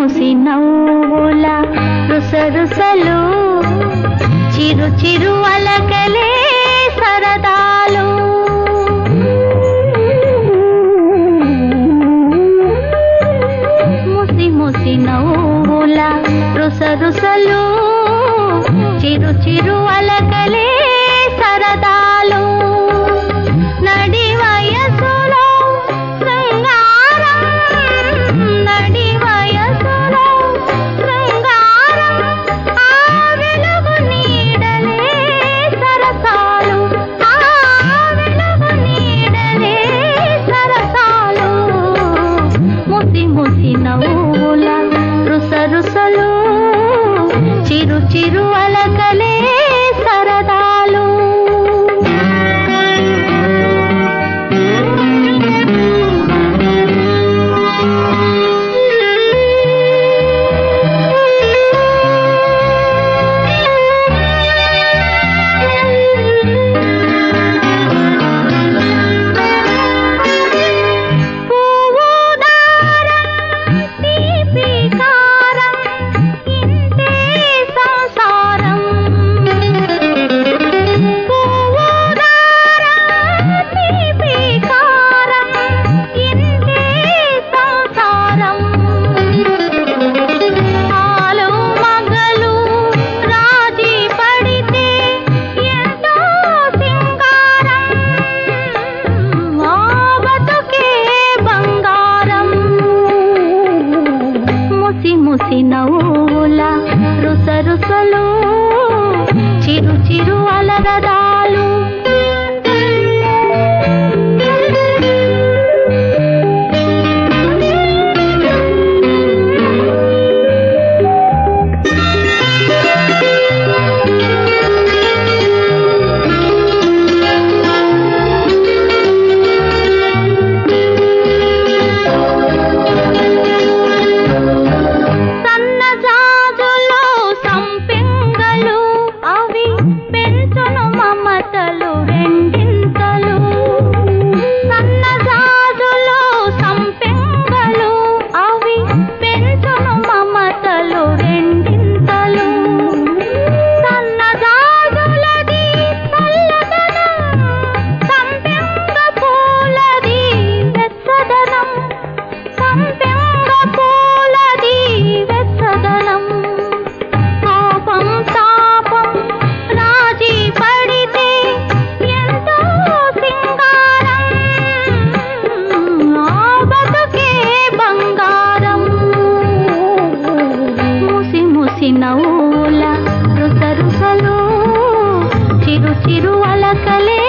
ముసి నవ్వుల రుసరుసలు చిరు చిరు అలకలే సరదాలు ముసి ముసి నవ్వుల రుసరుసలు చిరు చిరు అలకలే సరదాలు నడి వయసులో శృంగారం నడి వయసులో శృంగారం ఆ వెలుగు నీడలే సరసాలు ఆ వెలుగు నీడలే సరసాలు ముసి ముసి నవ్వుల రుసరుసలు చిరు చిరు అలకలే సరదాలు పువ్వు దారం తీపి కారం ఇంతే సంసారం పువ్వు దారం తీపి కారం ఇంతే సంసారం ఆలు మగలు రాజీ పడితే ఎంతో సింగారం ఆ బతుకే బంగారం ముసి ముసి నవ్వుల రుసరుసలు చిరు చిరు అలరదాలు సన్నజాజులో సంపెంగలు అవి పెంచును మమతలు రెండింతలు సన్నజాజులో సంపెంగలు అవి పెంచును మమతలు రెండింతలు సన్నజాజులది చల్లదనం సంపెంగ పూలది వెచ్చదనం సంపెంగ పూలది వెచ్చదనం కోపం తాపం రాజీ పడితే ఎంతో సింగారం ఆ బతుకే బంగారం ముసి ముసి నవ్వుల రుసరుసలు చిరు చిరు అలకలే